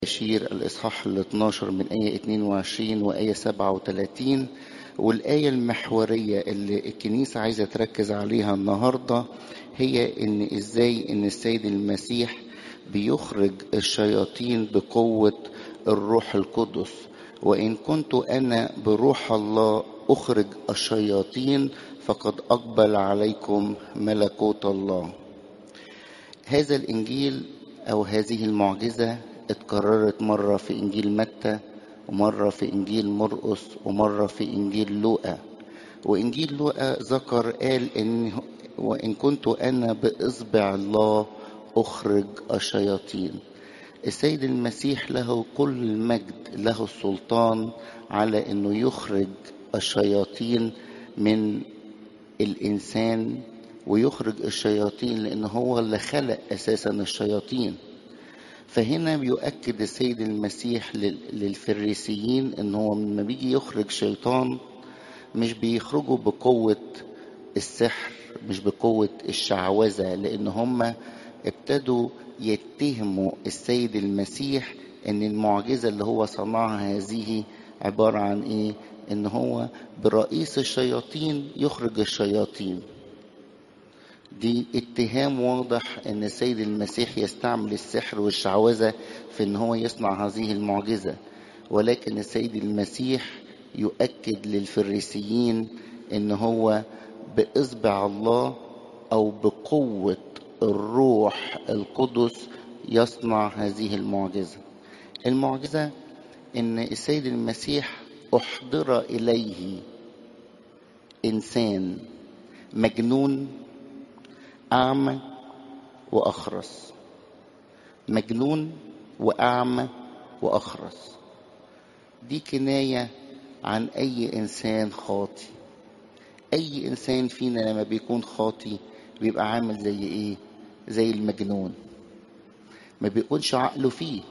بشير الإصحاح ال 12 من آية 22 وآية 37 والآية المحورية اللي الكنيسة عايزة تركز عليها النهاردة هي إن إزاي إن السيد المسيح بيخرج الشياطين بقوة الروح القدس وإن كنت أنا بروح الله أخرج الشياطين فقد أقبل عليكم ملكوت الله هذا الإنجيل أو هذه المعجزة اتكررت مرة في إنجيل متى ومرة في إنجيل مرقس ومرة في إنجيل لوقا وإنجيل لوقا ذكر قال إن وإن كنت أنا بإصبع الله أخرج الشياطين السيد المسيح له كل المجد له السلطان على إنه يخرج الشياطين من الإنسان ويخرج الشياطين لأن هو اللي خلق أساسا الشياطين فهنا بيؤكد السيد المسيح للفريسيين ان هو لما بيجي يخرج شيطان مش بيخرجوا بقوة السحر مش بقوة الشعوذة لان هم ابتدوا يتهموا السيد المسيح ان المعجزة اللي هو صنعها هذه عبارة عن ايه ان هو برئيس الشياطين يخرج الشياطين دي اتهام واضح ان السيد المسيح يستعمل السحر والشعوذه في ان هو يصنع هذه المعجزه ولكن السيد المسيح يؤكد للفريسيين ان هو باصبع الله او بقوه الروح القدس يصنع هذه المعجزه المعجزه ان السيد المسيح احضر اليه انسان مجنون أعمى وأخرس مجنون وأعمى وأخرس دي كناية عن أي إنسان خاطي أي إنسان فينا لما بيكون خاطي بيبقى عامل زي إيه زي المجنون ما بيكونش عقله فيه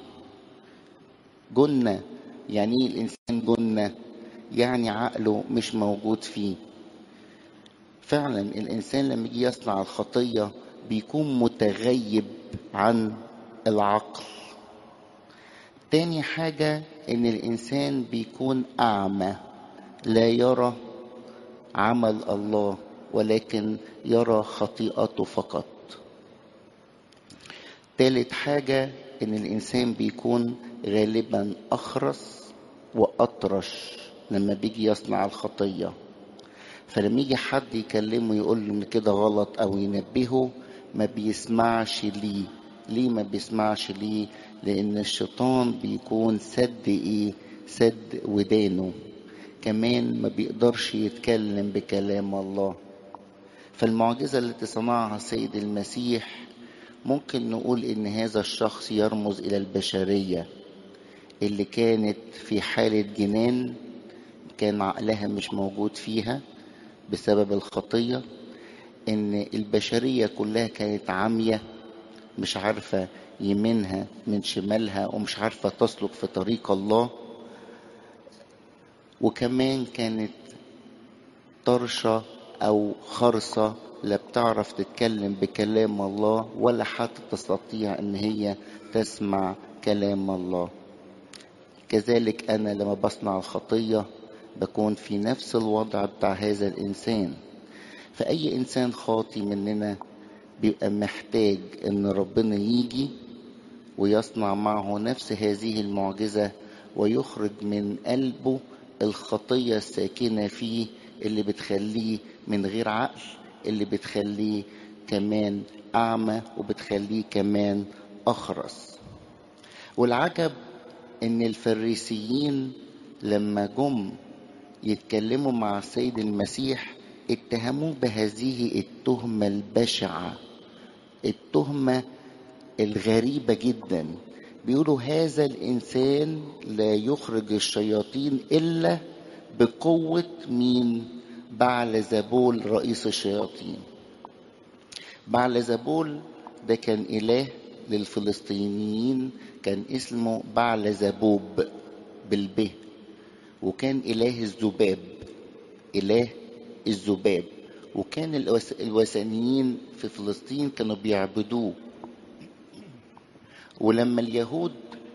جنة يعني إيه الإنسان جنة يعني عقله مش موجود فيه فعلا الانسان لما يجي يصنع الخطيه بيكون متغيب عن العقل تاني حاجه ان الانسان بيكون اعمى لا يرى عمل الله ولكن يرى خطيئته فقط تالت حاجه ان الانسان بيكون غالبا اخرس واطرش لما بيجي يصنع الخطيه فلما يجي حد يكلمه يقول له ان كده غلط او ينبهه ما بيسمعش ليه ليه ما بيسمعش ليه لان الشيطان بيكون سد ايه سد ودانه كمان ما بيقدرش يتكلم بكلام الله فالمعجزة التي صنعها السيد المسيح ممكن نقول ان هذا الشخص يرمز الى البشرية اللي كانت في حالة جنان كان عقلها مش موجود فيها بسبب الخطيه ان البشريه كلها كانت عاميه مش عارفه يمينها من شمالها ومش عارفه تسلك في طريق الله وكمان كانت طرشه او خرصه لا بتعرف تتكلم بكلام الله ولا حتى تستطيع ان هي تسمع كلام الله كذلك انا لما بصنع الخطيه بكون في نفس الوضع بتاع هذا الإنسان فأي إنسان خاطي مننا بيبقى محتاج إن ربنا يجي ويصنع معه نفس هذه المعجزة ويخرج من قلبه الخطية الساكنة فيه اللي بتخليه من غير عقل اللي بتخليه كمان أعمى وبتخليه كمان أخرس والعجب إن الفريسيين لما جم يتكلموا مع السيد المسيح اتهموه بهذه التهمة البشعة التهمة الغريبة جدا بيقولوا هذا الإنسان لا يخرج الشياطين إلا بقوة مين بعل زبول رئيس الشياطين بعل زبول ده كان إله للفلسطينيين كان اسمه بعل زبوب بالبه وكان إله الذباب إله الذباب وكان الوثنيين في فلسطين كانوا بيعبدوه ولما اليهود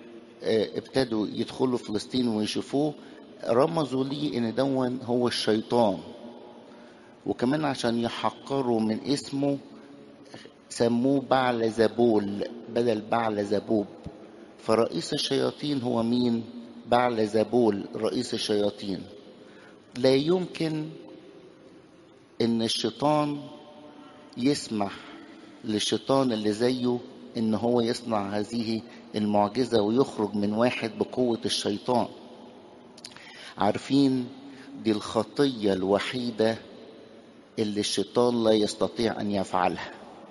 ابتدوا يدخلوا فلسطين ويشوفوه رمزوا ليه ان دون هو الشيطان وكمان عشان يحقروا من اسمه سموه بعل زبول بدل بعل زبوب فرئيس الشياطين هو مين بعل زبول رئيس الشياطين لا يمكن ان الشيطان يسمح للشيطان اللي زيه ان هو يصنع هذه المعجزة ويخرج من واحد بقوة الشيطان عارفين دي الخطية الوحيدة اللي الشيطان لا يستطيع ان يفعلها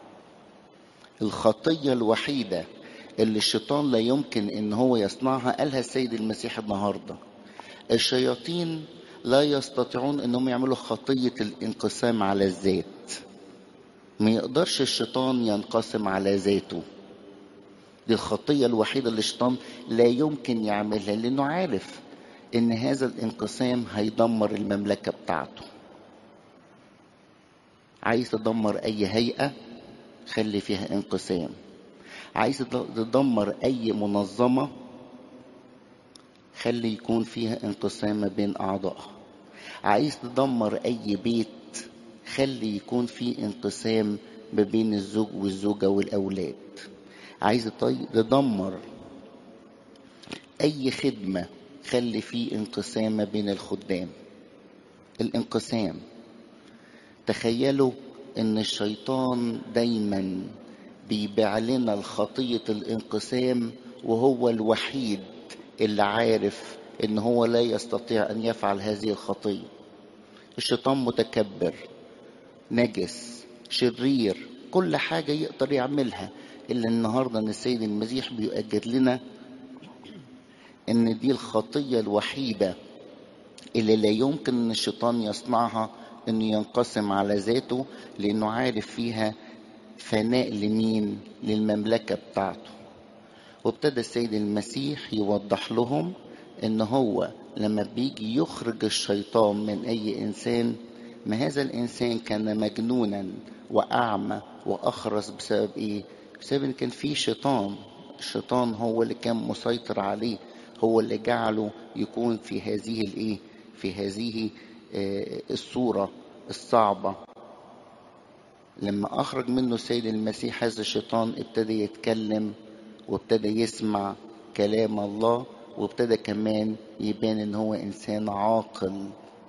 الخطية الوحيدة اللي الشيطان لا يمكن ان هو يصنعها قالها السيد المسيح النهارده الشياطين لا يستطيعون انهم يعملوا خطيه الانقسام على الذات ما يقدرش الشيطان ينقسم على ذاته دي الخطيه الوحيده اللي الشيطان لا يمكن يعملها لانه عارف ان هذا الانقسام هيدمر المملكه بتاعته عايز تدمر اي هيئه خلي فيها انقسام عايز تدمر اي منظمه خلي يكون فيها انقسام ما بين اعضائها عايز تدمر اي بيت خلي يكون في انقسام ما بين الزوج والزوجه والاولاد عايز تدمر اي خدمه خلي في انقسام ما بين الخدام الانقسام تخيلوا ان الشيطان دايما بيبيع لنا الخطية الانقسام وهو الوحيد اللي عارف ان هو لا يستطيع ان يفعل هذه الخطية الشيطان متكبر نجس شرير كل حاجة يقدر يعملها إلا النهاردة أن السيد المسيح بيؤكد لنا أن دي الخطية الوحيدة اللي لا يمكن أن الشيطان يصنعها أنه ينقسم على ذاته لأنه عارف فيها فناء لمين للمملكة بتاعته وابتدى السيد المسيح يوضح لهم ان هو لما بيجي يخرج الشيطان من اي انسان ما هذا الانسان كان مجنونا واعمى واخرس بسبب ايه بسبب ان كان في شيطان الشيطان هو اللي كان مسيطر عليه هو اللي جعله يكون في هذه الايه في هذه الصوره الصعبه لما أخرج منه السيد المسيح هذا الشيطان ابتدى يتكلم وابتدى يسمع كلام الله وابتدى كمان يبان ان هو انسان عاقل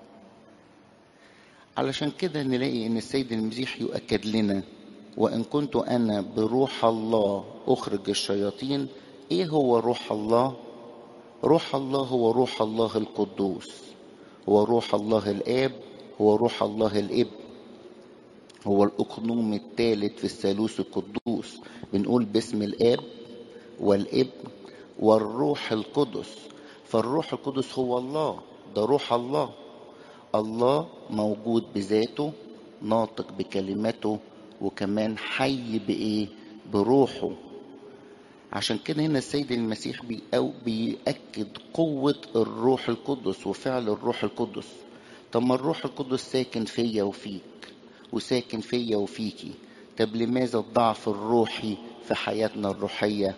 علشان كده نلاقي ان السيد المسيح يؤكد لنا وان كنت انا بروح الله اخرج الشياطين ايه هو روح الله روح الله هو روح الله القدوس هو روح الله الاب هو روح الله الابن هو الأقنوم الثالث في الثالوث القدوس بنقول باسم الآب والابن والروح القدس فالروح القدس هو الله ده روح الله الله موجود بذاته ناطق بكلمته وكمان حي بإيه بروحه عشان كده هنا السيد المسيح بي أو بيأكد قوة الروح القدس وفعل الروح القدس طب ما الروح القدس ساكن فيا وفيك وساكن فيا وفيكي طب لماذا الضعف الروحي في حياتنا الروحية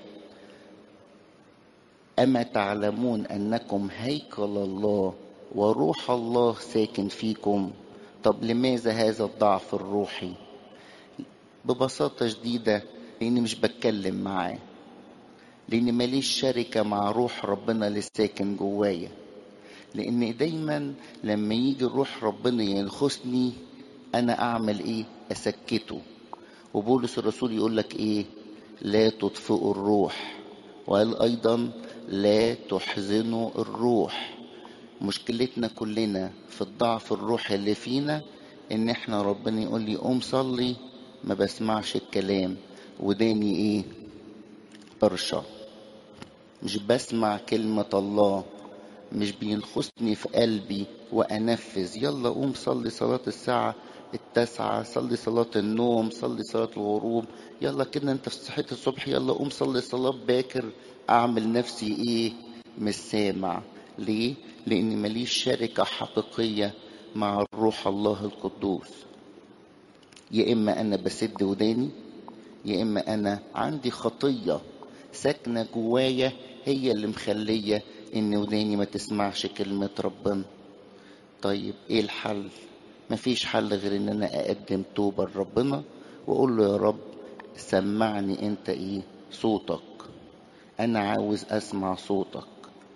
أما تعلمون أنكم هيكل الله وروح الله ساكن فيكم طب لماذا هذا الضعف الروحي ببساطة شديدة لأني مش بتكلم معاه لأني ماليش شركة مع روح ربنا اللي ساكن جوايا لأن دايما لما يجي روح ربنا ينخسني انا اعمل ايه اسكته وبولس الرسول يقول لك ايه لا تطفئوا الروح وقال ايضا لا تحزنوا الروح مشكلتنا كلنا في الضعف الروحي اللي فينا ان احنا ربنا يقول لي قوم صلي ما بسمعش الكلام وداني ايه قرشة مش بسمع كلمة الله مش بينخسني في قلبي وانفذ يلا قوم صلي صلاة الساعة التاسعة صلي صلاة النوم صلي صلاة الغروب يلا كده انت صحيت الصبح يلا قوم صلي صلاة باكر اعمل نفسي ايه مش سامع ليه لان ماليش شركة حقيقية مع الروح الله القدوس يا اما انا بسد وداني يا اما انا عندي خطية ساكنة جوايا هي اللي مخلية ان وداني ما تسمعش كلمة ربنا طيب ايه الحل مفيش حل غير ان انا اقدم توبة لربنا واقول له يا رب سمعني انت ايه صوتك انا عاوز اسمع صوتك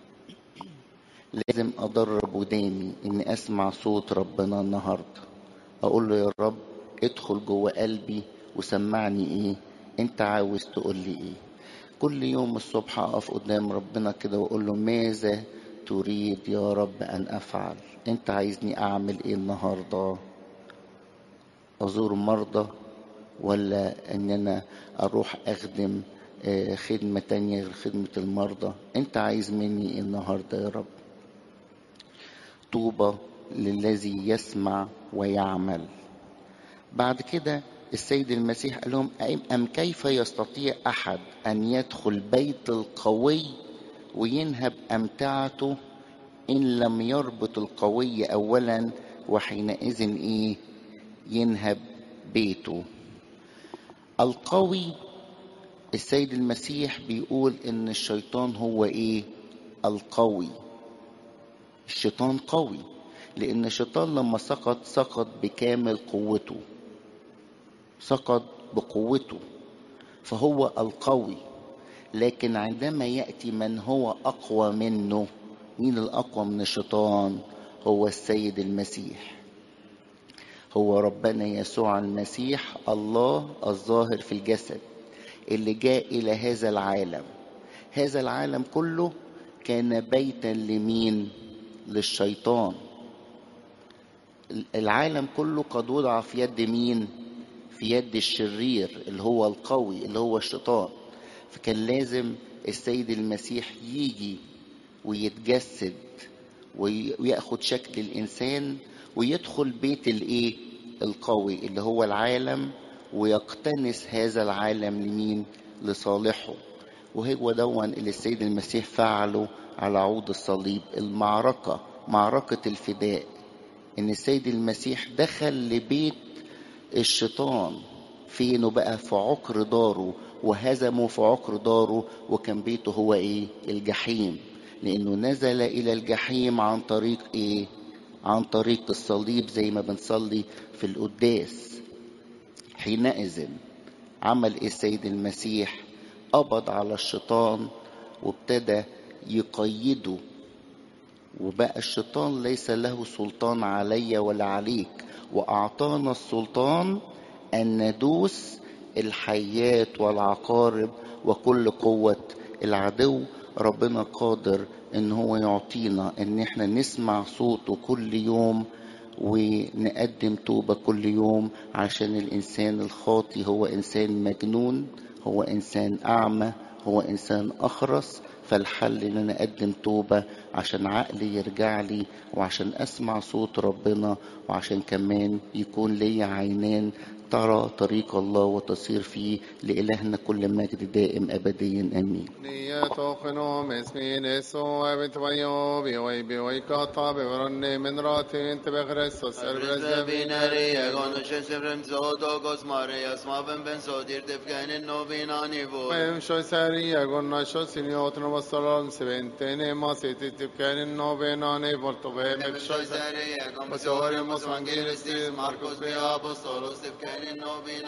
لازم ادرب وداني اني اسمع صوت ربنا النهارده اقول له يا رب ادخل جوه قلبي وسمعني ايه انت عاوز تقول لي ايه كل يوم الصبح اقف قدام ربنا كده واقول له ماذا تريد يا رب ان افعل انت عايزني اعمل ايه النهارده ازور مرضى ولا ان انا اروح اخدم خدمة تانية غير خدمة المرضى انت عايز مني ايه النهاردة يا رب طوبى للذي يسمع ويعمل بعد كده السيد المسيح قال لهم أم كيف يستطيع أحد أن يدخل بيت القوي وينهب أمتعته إن لم يربط القوي أولا وحينئذ إيه ينهب بيته القوي السيد المسيح بيقول إن الشيطان هو إيه القوي الشيطان قوي لأن الشيطان لما سقط سقط بكامل قوته سقط بقوته فهو القوي لكن عندما يأتي من هو أقوى منه مين الأقوى من الشيطان هو السيد المسيح هو ربنا يسوع المسيح الله الظاهر في الجسد اللي جاء إلى هذا العالم هذا العالم كله كان بيتا لمين للشيطان العالم كله قد وضع في يد مين في يد الشرير اللي هو القوي اللي هو الشيطان فكان لازم السيد المسيح يجي ويتجسد وياخد شكل الانسان ويدخل بيت الايه القوي اللي هو العالم ويقتنس هذا العالم لمين لصالحه وهو دون اللي السيد المسيح فعله على عود الصليب المعركة معركة الفداء ان السيد المسيح دخل لبيت الشيطان فينه بقى في عقر داره وهزمه في عقر داره وكان بيته هو ايه الجحيم لانه نزل الى الجحيم عن طريق ايه عن طريق الصليب زي ما بنصلي في القداس حينئذ عمل إيه السيد المسيح قبض على الشيطان وابتدى يقيده وبقى الشيطان ليس له سلطان علي ولا عليك واعطانا السلطان ان ندوس الحيات والعقارب وكل قوه العدو ربنا قادر ان هو يعطينا ان احنا نسمع صوته كل يوم ونقدم توبة كل يوم عشان الإنسان الخاطي هو إنسان مجنون هو إنسان أعمى هو إنسان أخرس فالحل إن أنا أقدم توبة عشان عقلي يرجع لي وعشان أسمع صوت ربنا وعشان كمان يكون لي عينان ترى طريق الله وتصير فيه لإلهنا كل مجد دائم أبديا آمين نيتوخنو مسمين اسو ابتويو بيوي بيوي كاتا ببرن من راتين تبغرسوس Rebbe binari egon shesevrim zodo gosmare asmaven ben sodir defganin novinani bu. وهم شو ساري يقولنا شو سنيوت نوصلون سبنتين ما سيتي كان نوبيناني بولتوبين Shoy sari egon besori mos vangelistis Marcos be apostolos defganin novina